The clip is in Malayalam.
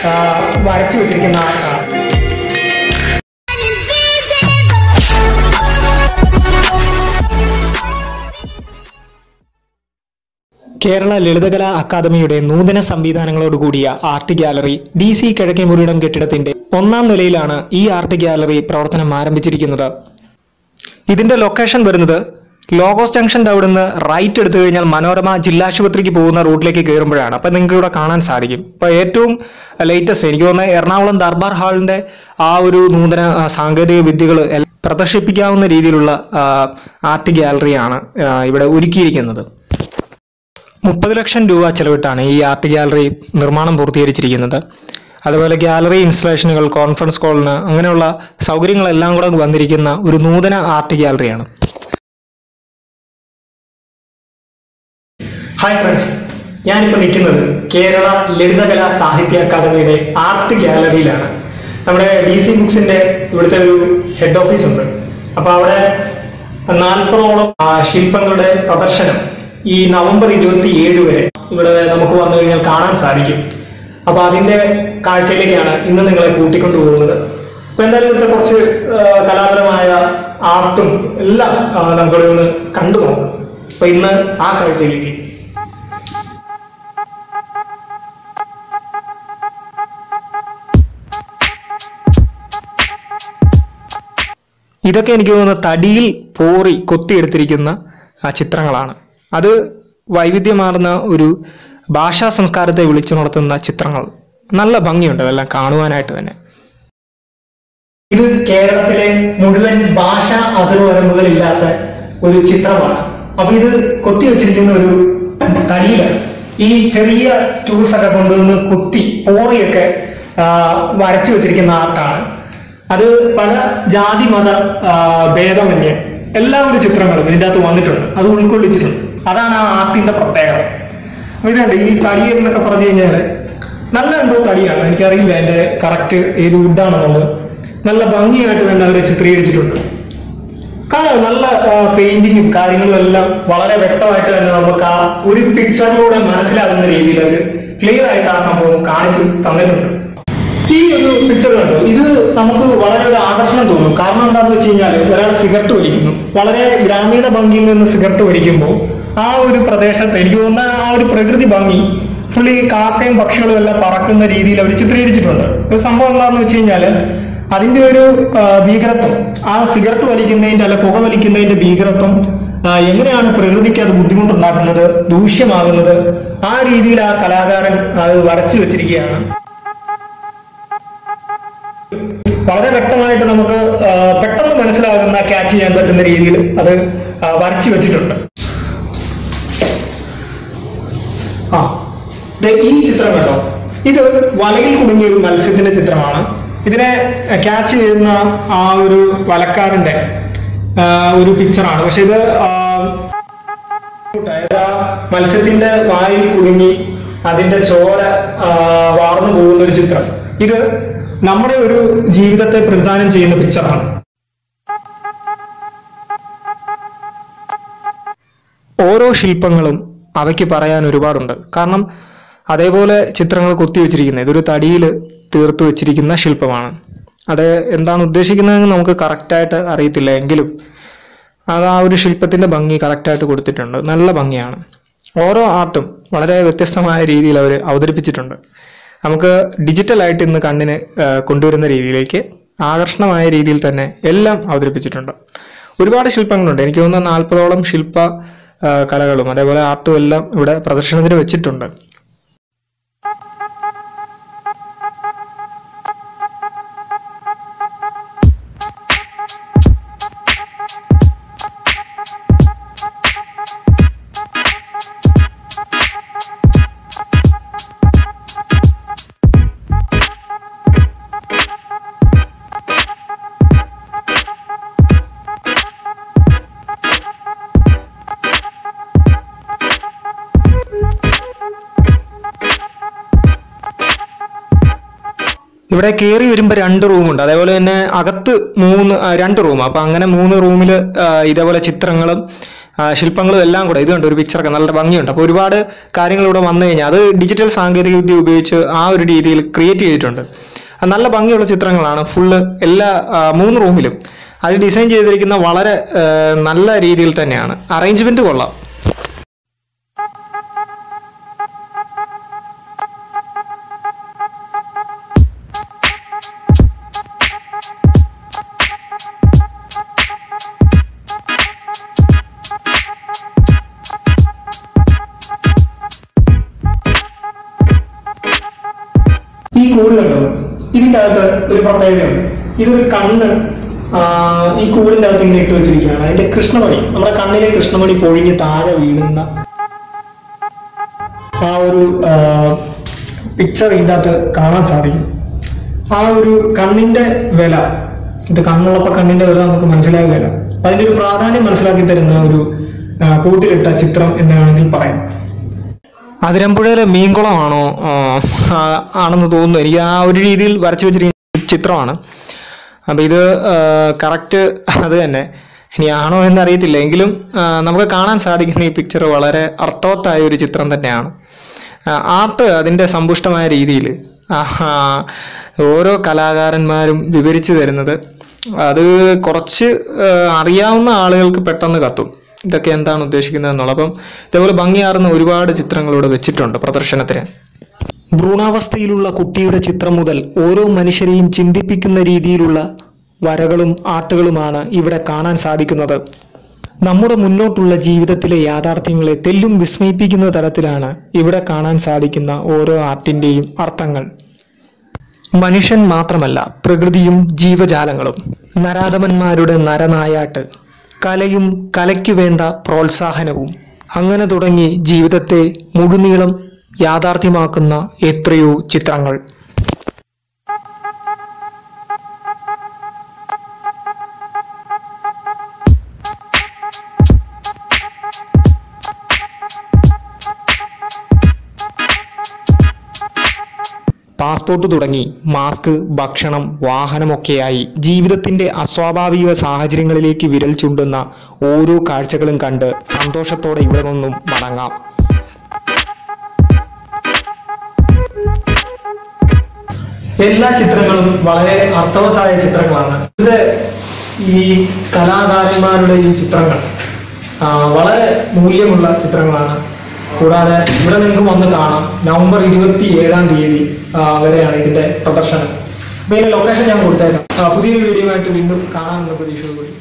ആ, വരച്ചു വെച്ചിരിക്കുന്ന ആർട്ടാണ് കേരള ലളിതകലാ അക്കാദമിയുടെ നൂതന സംവിധാനങ്ങളോടുകൂടിയ art gallery D C Kizhakkemuriyidam കെട്ടിടത്തിന്റെ ഒന്നാം നിലയിലാണ് ഈ ആർട്ട് ഗാലറി പ്രവർത്തനം ആരംഭിച്ചിരിക്കുന്നത് ഇതിന്റെ ലൊക്കേഷൻ വരുന്നത് ലോഗോസ് ജംഗ്ഷന്റെ അവിടുന്ന് റൈറ്റ് എടുത്തു കഴിഞ്ഞാൽ മനോരമ ജില്ലാശുപത്രിക്ക് പോകുന്ന റൂട്ടിലേക്ക് കയറുമ്പോഴാണ് അപ്പം നിങ്ങൾക്ക് ഇവിടെ കാണാൻ സാധിക്കും അപ്പോൾ ഏറ്റവും ലേറ്റസ്റ്റ് എനിക്ക് തോന്നുന്നത് എറണാകുളം ദർബാർ ഹാളിന്റെ ആ ഒരു നൂതന ആ, സാങ്കേതിക വിദ്യകൾ പ്രദർശിപ്പിക്കാവുന്ന രീതിയിലുള്ള ആ, ആർട്ട് ഗാലറിയാണ് ആ, ഇവിടെ ഒരുക്കിയിരിക്കുന്നത് മുപ്പത് ലക്ഷം രൂപ ചെലവിട്ടാണ് ഈ ആർട്ട് ഗാലറി നിർമ്മാണം പൂർത്തീകരിച്ചിരിക്കുന്നത് അതുപോലെ ഗാലറി ഇൻസ്റ്റലേഷനുകൾ കോൺഫറൻസ് കോളിന് അങ്ങനെയുള്ള സൗകര്യങ്ങളെല്ലാം കൂടെ വന്നിരിക്കുന്ന ഒരു നൂതന ആർട്ട് ഗാലറിയാണ് ഹായ് ഫ്രണ്ട്സ് ഞാനിപ്പോൾ നിൽക്കുന്നത് കേരള ലളിതകലാ സാഹിത്യ അക്കാദമിയുടെ ആർട്ട് ഗാലറിയിലാണ് നമ്മുടെ ഡി സി ബുക്സിന്റെ ഇവിടുത്തെ ഒരു ഹെഡ് ഓഫീസ് ഉണ്ട് അപ്പൊ അവിടെ നാൽപ്പതോളം ആ, ശില്പങ്ങളുടെ പ്രദർശനം ഈ നവംബർ ഇരുപത്തി ഏഴ് വരെ ഇവിടെ നമുക്ക് വന്നു കഴിഞ്ഞാൽ കാണാൻ സാധിക്കും അപ്പൊ അതിന്റെ കാഴ്ചയിലേക്കാണ് ഇന്ന് നിങ്ങളെ കൂട്ടിക്കൊണ്ടു പോകുന്നത് അപ്പൊ എന്തായാലും ഇവിടുത്തെ കുറച്ച് ആ, കലാപരമായ ആർട്ടും എല്ലാം ആ, നമുക്കിവിടെ ഒന്ന് കണ്ടു നോക്കാം അപ്പൊ ഇന്ന് ആ കാഴ്ചയിലേക്ക് ഇതൊക്കെ എനിക്ക് തോന്നുന്നത് തടിയിൽ പോറി കൊത്തിയെടുത്തിരിക്കുന്ന ആ ചിത്രങ്ങളാണ് അത് വൈവിധ്യമാർന്ന ഒരു ഭാഷാ സംസ്കാരത്തെ വിളിച്ചുണർത്തുന്ന ചിത്രങ്ങൾ നല്ല ഭംഗിയുണ്ട് അതെല്ലാം കാണുവാനായിട്ട് തന്നെ ഇത് കേരളത്തിലെ മുഴുവൻ ഭാഷാ അതിർവരമ്പുകളില്ലാത്ത ഒരു ചിത്രമാണ് അപ്പൊ ഇത് കൊത്തി വെച്ചിരിക്കുന്ന ഒരു തടിയിലാണ് ഈ ചെറിയ ടൂൾസ് ഒക്കെ കൊണ്ടുവന്ന് കുത്തി പോറിയൊക്കെ ആ, വരച്ചു വെച്ചിരിക്കുന്ന ആർട്ടാണ് അത് പല ജാതി മത ആ, ഭേദമന്യേ എല്ലാ ഒരു ചിത്രങ്ങളും ഇതിൻ്റെ അകത്ത് വന്നിട്ടുണ്ട് അത് ഉൾക്കൊള്ളിച്ചിട്ടുണ്ട് അതാണ് ആ ആർട്ടിന്റെ പ്രത്യേകത അപ്പൊ ഇതുണ്ട് ഈ തടി എന്നൊക്കെ പറഞ്ഞു കഴിഞ്ഞാല് നല്ല എന്തോ തടിയാണ് എനിക്കറിയില്ല അതിന്റെ കറക്റ്റ് ഏത് വുഡാണെന്നുള്ളത് നല്ല ഭംഗിയായിട്ട് തന്നെ അവരെ ചിത്രീകരിച്ചിട്ടുണ്ട് കാണാം നല്ല പെയിന്റിങ്ങും കാര്യങ്ങളും എല്ലാം വളരെ വ്യക്തമായിട്ട് തന്നെ നമുക്ക് ആ ഒരു പിക്ചറിലൂടെ മനസ്സിലാകുന്ന രീതിയിൽ അവർ ക്ലിയർ ആയിട്ട് ആ സംഭവം കാണിച്ചു തന്നിട്ടുണ്ട് ഈ ഒരു പിക്ചർ കണ്ടോ ഇത് നമുക്ക് വളരെ ഒരു ആകർഷണം തോന്നും കാരണം എന്താണെന്ന് വെച്ച് കഴിഞ്ഞാൽ ഒരാൾ സിഗരറ്റ് വലിക്കുന്നു വളരെ ഗ്രാമീണ ഭംഗിയിൽ നിന്ന് സിഗരറ്റ് വലിക്കുമ്പോൾ ആ ഒരു പ്രദേശത്ത് എനിക്ക് തോന്നുന്ന ആ ഒരു പ്രകൃതി ഭംഗി ഫുള്ളി കാക്കയും പക്ഷികളും എല്ലാം പറക്കുന്ന രീതിയിൽ അവർ ചിത്രീകരിച്ചിട്ടുണ്ട് ഒരു സംഭവം എന്താണെന്ന് വെച്ച് കഴിഞ്ഞാൽ അതിന്റെ ഒരു ആ, ഭീകരത്വം ആ സിഗരറ്റ് വലിക്കുന്നതിന്റെ അല്ല പുക വലിക്കുന്നതിന്റെ ഭീകരത്വം ആ, എങ്ങനെയാണ് പ്രകൃതിക്ക് അത് ബുദ്ധിമുട്ടുണ്ടാക്കുന്നത് ദൂഷ്യമാകുന്നത് ആ രീതിയിൽ ആ കലാകാരൻ അത് വരച്ചു വെച്ചിരിക്കുകയാണ് വളരെ വ്യക്തമായിട്ട് നമുക്ക് ആ, പെട്ടെന്ന് മനസ്സിലാകുന്ന ക്യാച്ച് ചെയ്യാൻ പറ്റുന്ന രീതിയിൽ അത് ആ, വരച്ചു വെച്ചിട്ടുണ്ട് ആ ദേ ഈ ചിത്രം കണ്ടോ ഇത് വലയിൽ കുടുങ്ങിയ ഒരു മത്സ്യത്തിന്റെ ചിത്രമാണ് ഇതിനെ ക്യാച്ച് ചെയ്യുന്ന ആ ഒരു വലക്കാരന്റെ ആ, ഒരു പിക്ചറാണ് പക്ഷെ ഇത് ആ, അതായത് ആ മത്സ്യത്തിന്റെ വായിൽ കുടുങ്ങി അതിന്റെ ചോര ആ, വാർന്നു പോകുന്ന ഒരു ചിത്രം ഇത് നമ്മുടെ ഒരു ജീവിതത്തെ പ്രതിദാനം ചെയ്യുന്ന പിക്ചറാണ് ഓരോ ശില്പങ്ങളും അവയ്ക്ക് പറയാൻ ഒരുപാടുണ്ട് കാരണം അതേപോലെ ചിത്രങ്ങൾ കൊത്തിവെച്ചിരിക്കുന്നത് ഇതൊരു തടിയിൽ തീർത്തു വെച്ചിരിക്കുന്ന ശില്പമാണ് അത് എന്താണ് ഉദ്ദേശിക്കുന്നതെന്ന് നമുക്ക് കറക്റ്റായിട്ട് അറിയത്തില്ല എങ്കിലും അത് ആ ഒരു ശില്പത്തിന്റെ ഭംഗി കറക്റ്റായിട്ട് കൊടുത്തിട്ടുണ്ട് നല്ല ഭംഗിയാണ് ഓരോ ആർട്ടും വളരെ വ്യത്യസ്തമായ രീതിയിൽ അവർ അവതരിപ്പിച്ചിട്ടുണ്ട് നമുക്ക് ഡിജിറ്റലായിട്ട് ഇന്ന് കണ്ണിന് ആ, കൊണ്ടുവരുന്ന രീതിയിലേക്ക് ആകർഷണമായ രീതിയിൽ തന്നെ എല്ലാം അവതരിപ്പിച്ചിട്ടുണ്ട് ഒരുപാട് ശില്പങ്ങളുണ്ട് എനിക്ക് തോന്നുന്ന നാൽപ്പതോളം ശില്പ ആ, കലകളും അതേപോലെ ആർട്ടും എല്ലാം ഇവിടെ പ്രദർശനത്തിന് വെച്ചിട്ടുണ്ട് ഇവിടെ കയറി വരുമ്പോൾ രണ്ട് റൂമുണ്ട് അതേപോലെ തന്നെ അകത്ത് മൂന്ന് ആ, രണ്ട് റൂം അപ്പൊ അങ്ങനെ മൂന്ന് റൂമിൽ ഇതേപോലെ ചിത്രങ്ങളും ആ, ശില്പങ്ങളും എല്ലാം കൂടെ ഇത് കണ്ട് ഒരു പിക്ചറൊക്കെ നല്ല ഭംഗിയുണ്ട് അപ്പോൾ ഒരുപാട് കാര്യങ്ങൾ ഇവിടെ വന്നു കഴിഞ്ഞാൽ അത് ഡിജിറ്റൽ സാങ്കേതിക വിദ്യ ഉപയോഗിച്ച് ആ ഒരു രീതിയിൽ ക്രിയേറ്റ് ചെയ്തിട്ടുണ്ട് ആ, നല്ല ഭംഗിയുള്ള ചിത്രങ്ങളാണ് ഫുള്ള് എല്ലാ ആ, മൂന്ന് റൂമിലും അത് ഡിസൈൻ ചെയ്തിരിക്കുന്ന വളരെ ആ, നല്ല രീതിയിൽ തന്നെയാണ് അറേഞ്ച്മെന്റ് കൊള്ളാം ഈ കൂട് കണ്ടോ ഇതിന്റെ അകത്ത് ഒരു പ്രത്യേകതയുണ്ട് ഇതൊരു കണ്ണ് ആ, ഈ കൂടിന്റെ അകത്ത് ഇങ്ങനെ ഇട്ട് വെച്ചിരിക്കുകയാണ് അതിന്റെ കൃഷ്ണമണി നമ്മുടെ കണ്ണിലെ കൃഷ്ണമണി പൊഴിഞ്ഞ് താഴെ വീഴുന്ന ആ ഒരു പിക്ചർ ഇതിന്റെ അകത്ത് കാണാൻ സാധിക്കും ആ ഒരു കണ്ണിന്റെ വില ഇത് കണ്ണുള്ളപ്പോ കണ്ണിന്റെ വില നമുക്ക് മനസ്സിലാകുകയില്ല അതിന്റെ ഒരു പ്രാധാന്യം മനസ്സിലാക്കി തരുന്ന ഒരു ആ, കൂട്ടിലിട്ട ചിത്രം എന്ന് വേണമെങ്കിൽ പറയാം അതിരമ്പുഴയിലെ മീൻകുളമാണോ ആ, ആ, ആണെന്ന് തോന്നുന്നു എനിക്ക് ആ ഒരു രീതിയിൽ വരച്ചു വെച്ചിരിക്കുന്ന ചിത്രമാണ് അപ്പം ഇത് കറക്റ്റ് അത് തന്നെ ഇനി ആണോ എന്ന് അറിയത്തില്ല എങ്കിലും ആ, നമുക്ക് കാണാൻ സാധിക്കുന്ന ഈ പിക്ചർ വളരെ അർത്ഥവത്തായ ഒരു ചിത്രം തന്നെയാണ് ആർട്ട് അതിൻ്റെ സമ്പുഷ്ടമായ രീതിയിൽ ഓരോ കലാകാരന്മാരും വിവരിച്ചു തരുന്നത് അത് കുറച്ച് ആ, അറിയാവുന്ന ആളുകൾക്ക് പെട്ടെന്ന് കത്തും ഇതൊക്കെ എന്താണ് ഉദ്ദേശിക്കുന്നത് എന്നുള്ളത് അപ്പം ഇതേപോലെ ഭംഗിയാർന്ന ഒരുപാട് ചിത്രങ്ങൾ ഇവിടെ വെച്ചിട്ടുണ്ട് പ്രദർശനത്തിന് ഭ്രൂണാവസ്ഥയിലുള്ള കുട്ടിയുടെ ചിത്രം മുതൽ ഓരോ മനുഷ്യരെയും ചിന്തിപ്പിക്കുന്ന രീതിയിലുള്ള വരകളും ആർട്ടുകളുമാണ് ഇവിടെ കാണാൻ സാധിക്കുന്നത് നമ്മുടെ മുന്നോട്ടുള്ള ജീവിതത്തിലെ യാഥാർത്ഥ്യങ്ങളെ തെല്ലും വിസ്മയിപ്പിക്കുന്ന തരത്തിലാണ് ഇവിടെ കാണാൻ സാധിക്കുന്ന ഓരോ ആർട്ടിന്റെയും അർത്ഥങ്ങൾ മനുഷ്യൻ മാത്രമല്ല പ്രകൃതിയും ജീവജാലങ്ങളും നരാധമന്മാരുടെ നരനായാട്ട് കലയും കലയ്ക്ക് വേണ്ട പ്രോത്സാഹനവും അങ്ങനെ തുടങ്ങി ജീവിതത്തെ മുഴുനീളം യാഥാർത്ഥ്യമാക്കുന്ന എത്രയോ ചിത്രങ്ങൾ പാസ്പോർട്ട് തുടങ്ങി മാസ്ക് ഭക്ഷണം വാഹനമൊക്കെയായി ജീവിതത്തിന്റെ അസ്വാഭാവിക സാഹചര്യങ്ങളിലേക്ക് വിരൽ ചൂണ്ടുന്ന ഓരോ കാഴ്ചകളും കണ്ട് സന്തോഷത്തോടെ ഇവിടെ നിന്നും മടങ്ങാം എല്ലാ ചിത്രങ്ങളും വളരെ അർത്ഥവത്തായ ചിത്രങ്ങളാണ് ഇത് ഈ കലാകാരന്മാരുടെ ഈ ചിത്രങ്ങൾ ആ, വളരെ മൂല്യമുള്ള ചിത്രങ്ങളാണ് കൂടാതെ ഇവിടെ നിങ്ങൾക്ക് വന്ന് കാണാം നവംബർ ഇരുപത്തി ഏഴാം തീയതി ആ, വരെയാണ് ഇതിന്റെ പ്രദർശനം അപ്പൊ ഇതിന്റെ ലൊക്കേഷൻ ഞാൻ കൊടുത്തേക്കാം ആ, പുതിയൊരു വീഡിയോ ആയിട്ട് വീണ്ടും കാണാമെന്ന പ്രതീക്ഷയോടുകൂടി